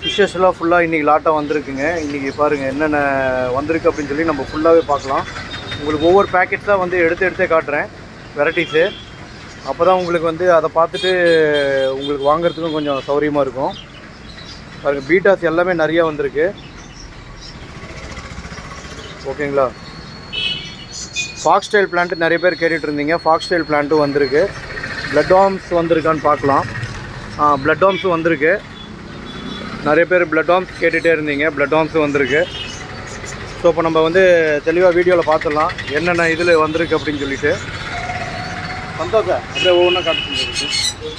ஃபிஷ்ஷஸ்லாம் ஃபுல்லாக இன்றைக்கி லாட்டாக வந்திருக்குங்க இன்றைக்கி பாருங்கள் என்னென்ன வந்திருக்கு அப்படின்னு சொல்லி நம்ம ஃபுல்லாகவே பார்க்கலாம் உங்களுக்கு ஒவ்வொரு பேக்கெட்ஸாக வந்து எடுத்து எடுத்தே காட்டுறேன் வெரைட்டிஸு அப்போ தான் உங்களுக்கு வந்து அதை பார்த்துட்டு உங்களுக்கு வாங்குறதுக்கும் கொஞ்சம் சௌரியமாக இருக்கும் பாருங்கள் பீட்டாஸ் எல்லாமே நிறையா வந்திருக்கு ஓகேங்களா ஃபாக்ஸ் ஸ்டைல் பிளான்ட் நிறைய பேர் கேட்டுட்டு இருந்தீங்க ஃபாக்ஸ் ஸ்டைல் பிளான்ட்டும் வந்திருக்கு பிளட் ஆர்ம்ஸ் வந்திருக்கான்னு பார்க்கலாம் பிளட் ஆர்ம்ஸும் வந்திருக்கு நிறைய பேர் பிளட் ஆர்ம்ஸ் கேட்டுகிட்டே இருந்தீங்க பிளட் ஆர்ம்ஸும் வந்திருக்கு ஸோ இப்போ நம்ம வந்து தெளிவாக வீடியோவில் பார்த்துடலாம் என்னென்ன இதில் வந்திருக்கு அப்படின்னு சொல்லிட்டு சந்தோஷம் அப்படியே ஒவ்வொன்றா காட்டு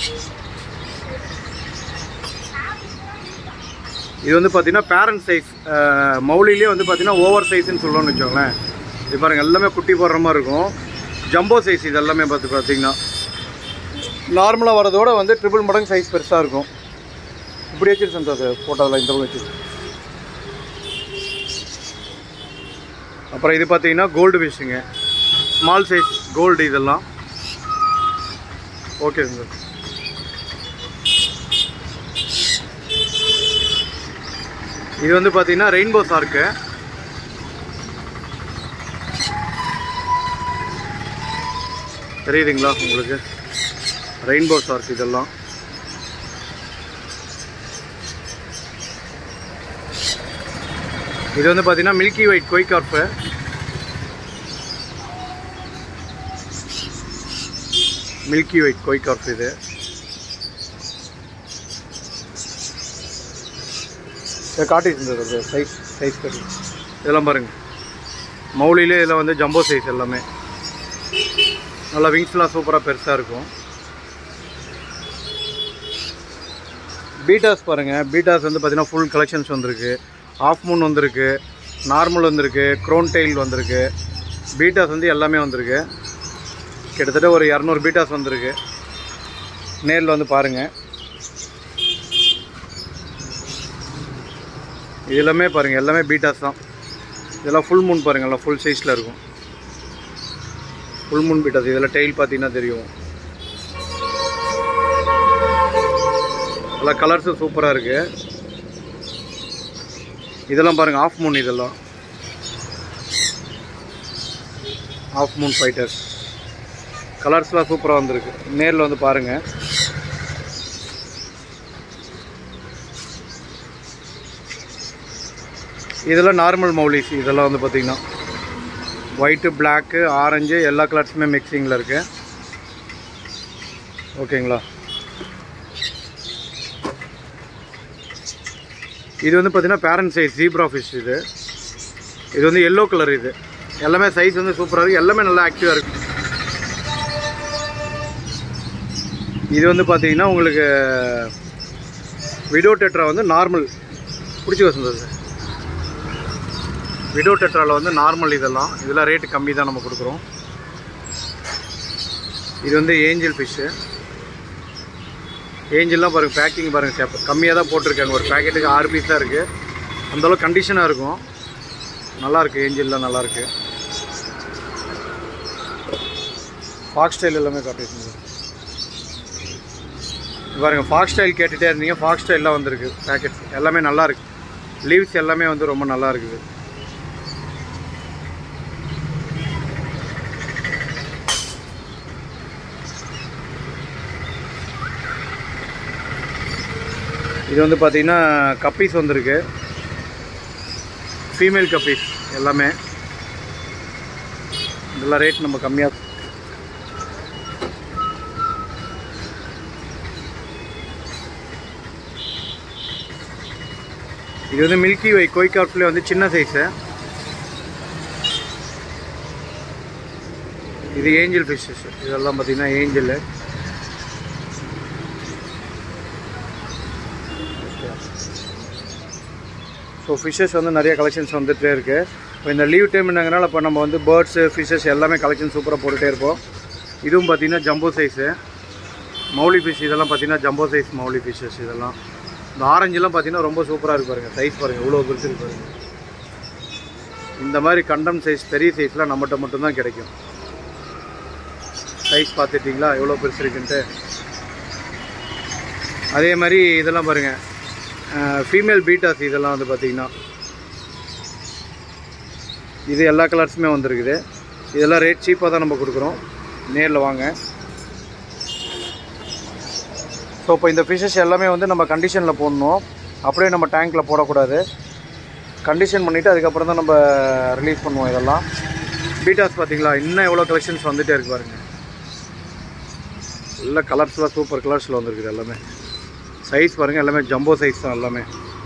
இது வந்து பார்த்தீங்கன்னா பேரண்ட் சைஸ் மௌலிலே வந்து பார்த்தீங்கன்னா ஓவர் சைஸ்ன்னு சொல்லணும்னு வச்சுக்கோங்களேன் இது பாருங்கள் எல்லாமே குட்டி போடுற மாதிரி இருக்கும் ஜம்போ சைஸ் இது எல்லாமே பார்த்து பார்த்தீங்கன்னா நார்மலாக வரதோட வந்து ட்ரிபிள் மடங்கு சைஸ் பெருசாக இருக்கும் இப்படி வச்சிரு சந்தோஷ் ஃபோட்டோவில் இந்த பக்கம் வச்சிரு அப்புறம் இது பார்த்தீங்கன்னா கோல்டு ஃபிஷ்ஷுங்க ஸ்மால் சைஸ் கோல்டு இதெல்லாம் ஓகே சார் இது வந்து பார்த்தீங்கன்னா ரெயின்போ சார்க்கு தெரியுதுங்களா உங்களுக்கு ரெயின்போ ஷார்க் இதெல்லாம் இது வந்து பார்த்தீங்கன்னா milky white koi carp milky white koi carp இது இதை காட்டிட்டு இருந்தது சைஸ் சைஸ் கட்டி இதெல்லாம் பாருங்கள் மௌலிலே இதில் வந்து ஜம்போ சைஸ் எல்லாமே நல்லா விங்ஸ்லாம் சூப்பராக பெருசாக இருக்கும் பீட்டாஸ் பாருங்கள் பீட்டாஸ் வந்து பார்த்தீங்கன்னா ஃபுல் கலெக்ஷன்ஸ் வந்திருக்கு ஆஃப் மூன் வந்திருக்கு நார்மல் வந்திருக்கு க்ரோன் டெயில் வந்திருக்கு பீட்டாஸ் வந்து எல்லாமே வந்திருக்கு கிட்டத்தட்ட ஒரு இரநூறு பீட்டாஸ் வந்திருக்கு நேரில் வந்து பாருங்கள் இது எல்லாமே பாருங்கள் எல்லாமே பீட்டாஸ் தான் இதெல்லாம் ஃபுல் மூன் பாருங்கள் எல்லாம் ஃபுல் சைஸில் இருக்கும் ஃபுல் மூன் பீட்டாஸ் இதெல்லாம் டெயில் பார்த்தீங்கன்னா தெரியும் எல்லாம் கலர்ஸும் சூப்பராக இருக்குது இதெல்லாம் பாருங்கள் ஆஃப் மூன் இதெல்லாம் ஆஃப் மூன் ஃபைட்டர்ஸ் கலர்ஸ்லாம் சூப்பராக வந்திருக்கு நேரில் வந்து பாருங்கள் இதெல்லாம் நார்மல் மௌலிஸ் இதெல்லாம் வந்து பார்த்திங்கன்னா ஒயிட்டு பிளாக்கு ஆரஞ்சு எல்லா கலர்ஸுமே மிக்சிங்கில் இருக்குது ஓகேங்களா இது வந்து பார்த்தீங்கன்னா பேரண்ட் சைஸ் ஜீப்ரா ஃபிஷ் இது இது வந்து எல்லோ கலர் இது எல்லாமே சைஸ் வந்து சூப்பராக இருக்குது எல்லாமே நல்லா ஆக்டிவாக இருக்குது இது வந்து பார்த்தீங்கன்னா உங்களுக்கு விடோ டெட்ரா வந்து நார்மல் பிடிச்சி வசந்தது விடோ டெட்ராவில் வந்து நார்மல் இதெல்லாம் இதெல்லாம் ரேட்டு கம்மி தான் நம்ம கொடுக்குறோம் இது வந்து ஏஞ்சல் ஃபிஷ்ஷு ஏஞ்சல்லாம் பாருங்கள் பேக்கிங் பாருங்கள் சேப்ப கம்மியாக தான் போட்டிருக்காங்க ஒரு பேக்கெட்டுக்கு ஆறு பீஸ் தான் இருக்குது அந்தளவு கண்டிஷனாக இருக்கும் நல்லாயிருக்கு ஏஞ்சல்லாம் நல்லாயிருக்கு ஃபாக்ஸ் ஸ்டைல் எல்லாமே காட்டியிருந்தது பாருங்க ஃபாக்ஸ் ஸ்டைல் கேட்டுகிட்டே இருந்தீங்க ஃபாக்ஸ் ஸ்டைல்லாம் வந்திருக்கு பேக்கெட்ஸ் எல்லாமே நல்லா இருக்கு லீவ்ஸ் எல்லாமே வந்து ரொம்ப நல்லா இருக்குது இது வந்து பார்த்தீங்கன்னா கப்பீஸ் வந்திருக்கு ஃபீமேல் கப்பீஸ் எல்லாமே இதெல்லாம் ரேட் நம்ம கம்மியாக இது வந்து மில்கி வை கோய்காப்லேயே வந்து சின்ன சைஸு இது ஏஞ்சல் ஃபிஷ்ஷஸ் இதெல்லாம் பார்த்தீங்கன்னா ஏஞ்சலு ஸோ ஃபிஷ்ஷஸ் வந்து நிறைய கலெக்ஷன்ஸ் வந்துகிட்டே இருக்குது இப்போ இந்த லீவ் டைம்னாங்கனால இப்போ நம்ம வந்து பேர்ட்ஸு ஃபிஷ்ஷஸ் எல்லாமே கலெக்ஷன் சூப்பராக போட்டுகிட்டே இருப்போம் இதுவும் பார்த்தீங்கன்னா ஜம்போ சைஸு மௌலி ஃபிஷ் இதெல்லாம் பார்த்தீங்கன்னா ஜம்போ சைஸ் மௌலி ஃபிஷ்ஷஸ் இதெல்லாம் இந்த ஆரஞ்செலாம் பார்த்தீங்கன்னா ரொம்ப சூப்பராக இருக்கு பாருங்கள் சைஸ் பாருங்கள் இவ்வளோ பெருசு இருக்கு பாருங்க இந்த மாதிரி கண்டம் சைஸ் பெரிய சைஸ்லாம் நம்மகிட்ட மட்டும்தான் கிடைக்கும் சைஸ் பார்த்துட்டிங்களா எவ்வளோ பெருசு இருக்குன்ட்டு அதே மாதிரி இதெல்லாம் பாருங்கள் ஃபீமேல் பீட்டாஸ் இதெல்லாம் வந்து பார்த்தீங்கன்னா இது எல்லா கலர்ஸுமே வந்திருக்குது இதெல்லாம் ரேட் சீப்பாக தான் நம்ம கொடுக்குறோம் நேரில் வாங்க ஸோ இப்போ இந்த ஃபிஷஸ் எல்லாமே வந்து நம்ம கண்டிஷனில் போடணும் அப்படியே நம்ம டேங்க்கில் போடக்கூடாது கண்டிஷன் பண்ணிவிட்டு அதுக்கப்புறம் தான் நம்ம ரிலீஸ் பண்ணுவோம் இதெல்லாம் பீட்டாஸ் பார்த்தீங்களா இன்னும் எவ்வளோ கலெக்ஷன்ஸ் வந்துகிட்டே இருக்கு பாருங்க எல்லா கலர்ஸ்லாம் சூப்பர் கலர்ஸில் வந்திருக்குது எல்லாமே சைஸ் பாருங்கள் எல்லாமே ஜம்போ சைஸ் தான் எல்லாமே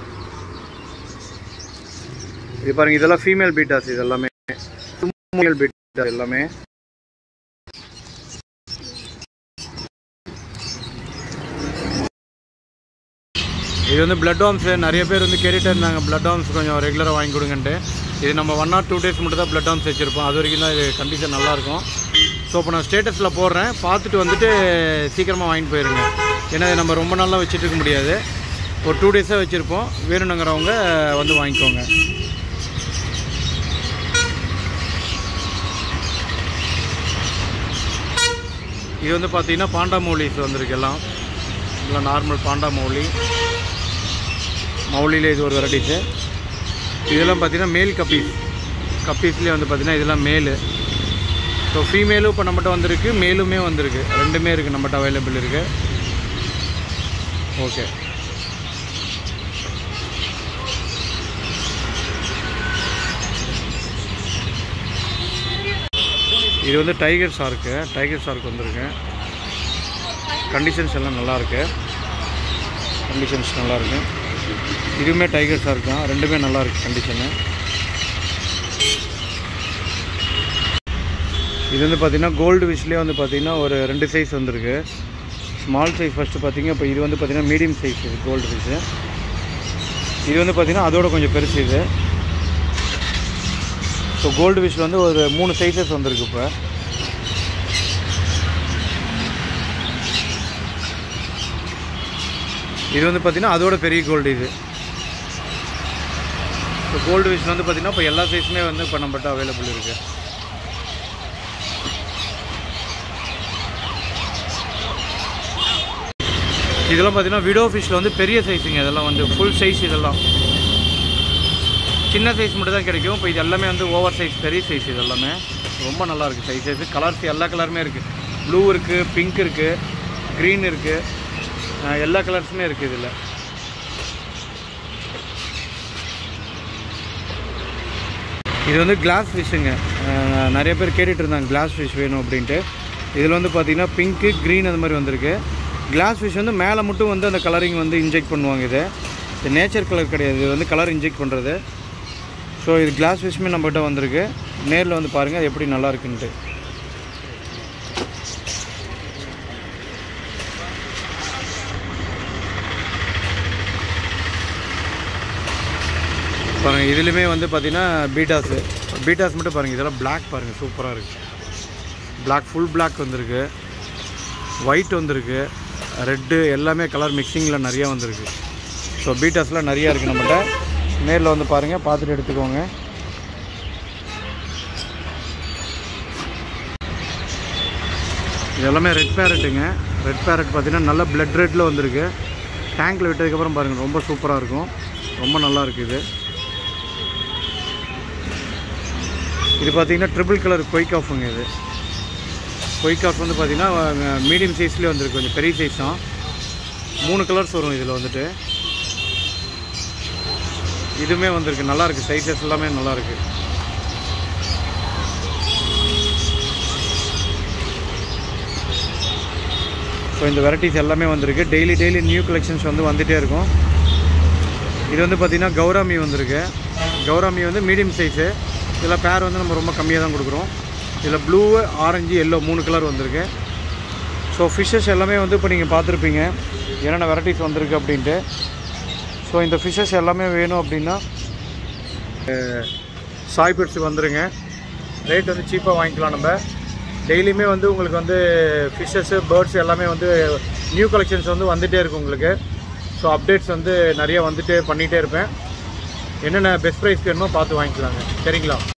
இது பாருங்க இதெல்லாம் ஃபீமேல் பீட்டாஸ் இது எல்லாமே ஃபீமேல் பீட்டாஸ் எல்லாமே இது வந்து பிளட் வார்ம்ஸு நிறைய பேர் வந்து கேட்டுகிட்டே இருந்தாங்க பிளட் வார்ம்ஸ் கொஞ்சம் ரெகுலராக வாங்கி கொடுங்கன்ட்டு இது நம்ம ஒன் ஆர் டூ டேஸ் மட்டும் தான் பிளட் வார்ம்ஸ் வச்சுருப்போம் அது வரைக்கும் தான் இது கண்டிஷன் நல்லாயிருக்கும் ஸோ இப்போ நான் ஸ்டேட்டஸில் போடுறேன் பார்த்துட்டு வந்துட்டு சீக்கிரமாக வாங்கிட்டு போயிருங்க ஏன்னா இது நம்ம ரொம்ப நாளாக வச்சுட்டு இருக்க முடியாது ஒரு டூ டேஸாக வச்சுருப்போம் வேணுங்கிறவங்க வந்து வாங்கிக்கோங்க இது வந்து பார்த்தீங்கன்னா பாண்டா மௌலிஸ் வந்திருக்கு எல்லாம் எல்லாம் நார்மல் பாண்டா மௌலி மௌலியில் இது ஒரு வெரைட்டிஸு இதெல்லாம் பார்த்தீங்கன்னா மேல் கப்பீஸ் கப்பீஸ்லேயே வந்து பார்த்தீங்கன்னா இதெல்லாம் மேலு ஸோ ஃபீமேலும் இப்போ நம்மகிட்ட வந்திருக்கு மேலுமே வந்திருக்கு ரெண்டுமே இருக்குது நம்மகிட்ட அவைலபிள் இருக்குது ஓகே இது வந்து டைகர் ஷார்க்கு டைகர் ஷார்க் வந்திருக்கு கண்டிஷன்ஸ் எல்லாம் நல்லா இருக்கு கண்டிஷன்ஸ் நல்லா இருக்கு இதுவுமே டைகர் ஷார்க் தான் ரெண்டுமே நல்லா இருக்கு கண்டிஷனு இது வந்து பார்த்தீங்கன்னா கோல்டு விஷ்லேயே வந்து பார்த்தீங்கன்னா ஒரு ரெண்டு சைஸ் வந்திருக்கு ஸ்மால் சைஸ் ஃபஸ்ட்டு பார்த்தீங்க இப்போ இது வந்து பார்த்தீங்கன்னா மீடியம் சைஸ் இது கோல்டு ஃபிஷ்ஷு இது வந்து பார்த்தீங்கன்னா அதோட கொஞ்சம் பெருசு இது ஸோ கோல்டு ஃபிஷ்ஷில் வந்து ஒரு மூணு சைஸஸ் வந்திருக்கு இப்போ இது வந்து பார்த்தீங்கன்னா அதோட பெரிய கோல்டு இது இப்போ கோல்டு ஃபிஷ் வந்து பார்த்தீங்கன்னா இப்போ எல்லா சைஸுமே வந்து இப்போ நம்மகிட்ட அவைலபிள் இருக்குது இதெல்லாம் பார்த்தீங்கன்னா விடோ ஃபிஷ்ஷில் வந்து பெரிய சைஸுங்க இதெல்லாம் வந்து ஃபுல் சைஸ் இதெல்லாம் சின்ன சைஸ் மட்டும் தான் கிடைக்கும் இப்போ இது எல்லாமே வந்து ஓவர் சைஸ் பெரிய சைஸ் இது எல்லாமே ரொம்ப நல்லா இருக்குது சைஸ் சைஸ் கலர்ஸ் எல்லா கலருமே இருக்குது ப்ளூ இருக்குது பிங்க் இருக்குது க்ரீன் இருக்குது எல்லா கலர்ஸுமே இருக்குது இதில் இது வந்து கிளாஸ் ஃபிஷ்ஷுங்க நிறைய பேர் கேட்டுட்டு இருந்தாங்க கிளாஸ் ஃபிஷ் வேணும் அப்படின்ட்டு இதில் வந்து பார்த்தீங்கன்னா பிங்க்கு க்ரீன் அந்த மாதிரி வந்திருக்கு கிளாஸ் ஃபிஷ் வந்து மேலே மட்டும் வந்து அந்த கலரிங் வந்து இன்ஜெக்ட் பண்ணுவாங்க இது இது நேச்சர் கலர் கிடையாது இது வந்து கலர் இன்ஜெக்ட் பண்ணுறது ஸோ இது கிளாஸ் ஃபிஷ்மே நம்மகிட்ட வந்திருக்கு நேரில் வந்து பாருங்கள் அது எப்படி நல்லா இருக்குன்ட்டு பாருங்கள் இதுலேயுமே வந்து பார்த்தீங்கன்னா பீட்டாஸு பீட்டாஸ் மட்டும் பாருங்கள் இதெல்லாம் Black பாருங்கள் சூப்பராக இருக்குது Black ஃபுல் Black வந்திருக்கு ஒயிட் வந்திருக்கு ரெட்டு எல்லாமே கலர் மிக்சிங்கில் நிறையா வந்திருக்கு ஸோ பீட்டாஸ்லாம் நிறையா இருக்குது நம்மகிட்ட நேரில் வந்து பாருங்கள் பார்த்துட்டு எடுத்துக்கோங்க இது எல்லாமே ரெட் பேரட்டுங்க ரெட் பேரட் பார்த்தீங்கன்னா நல்ல பிளட் ரெட்டில் வந்திருக்கு டேங்க்கில் விட்டதுக்கப்புறம் பாருங்கள் ரொம்ப சூப்பராக இருக்கும் ரொம்ப நல்லா இருக்குது இது இது பார்த்தீங்கன்னா ட்ரிபிள் கலர் கொய்க் ஆஃபுங்க இது கொய்க் ஆஃப் வந்து பார்த்தீங்கன்னா மீடியம் சைஸ்லேயே வந்திருக்கு கொஞ்சம் பெரிய சைஸ் தான் மூணு கலர்ஸ் வரும் இதில் வந்துட்டு இதுவுமே வந்திருக்கு நல்லா இருக்கு சைஸஸ் எல்லாமே நல்லா இருக்கு ஸோ இந்த வெரைட்டிஸ் எல்லாமே வந்திருக்கு டெய்லி டெய்லி நியூ கலெக்ஷன்ஸ் வந்து வந்துகிட்டே இருக்கும் இது வந்து பார்த்திங்கன்னா கௌராமி வந்திருக்கு கௌராமி வந்து மீடியம் சைஸு இதில் பேர் வந்து நம்ம ரொம்ப கம்மியாக தான் கொடுக்குறோம் இதில் ப்ளூ ஆரஞ்சு எல்லோ மூணு கலர் வந்திருக்கு ஸோ ஃபிஷ்ஷஸ் எல்லாமே வந்து இப்போ நீங்கள் பார்த்துருப்பீங்க என்னென்ன வெரைட்டிஸ் வந்திருக்கு அப்படின்ட்டு ஸோ இந்த ஃபிஷ்ஷஸ் எல்லாமே வேணும் அப்படின்னா சாய் பெட்ஸுக்கு வந்துடுங்க ரேட் வந்து சீப்பாக வாங்கிக்கலாம் நம்ம டெய்லியுமே வந்து உங்களுக்கு வந்து ஃபிஷ்ஷஸ்ஸு பேர்ட்ஸ் எல்லாமே வந்து நியூ கலெக்ஷன்ஸ் வந்து வந்துகிட்டே இருக்கும் உங்களுக்கு ஸோ அப்டேட்ஸ் வந்து நிறைய வந்துட்டு பண்ணிகிட்டே இருப்பேன் என்னென்ன பெஸ்ட் ப்ரைஸ் வேணுமோ பார்த்து வாங்கிக்கலாங்க சரிங்களா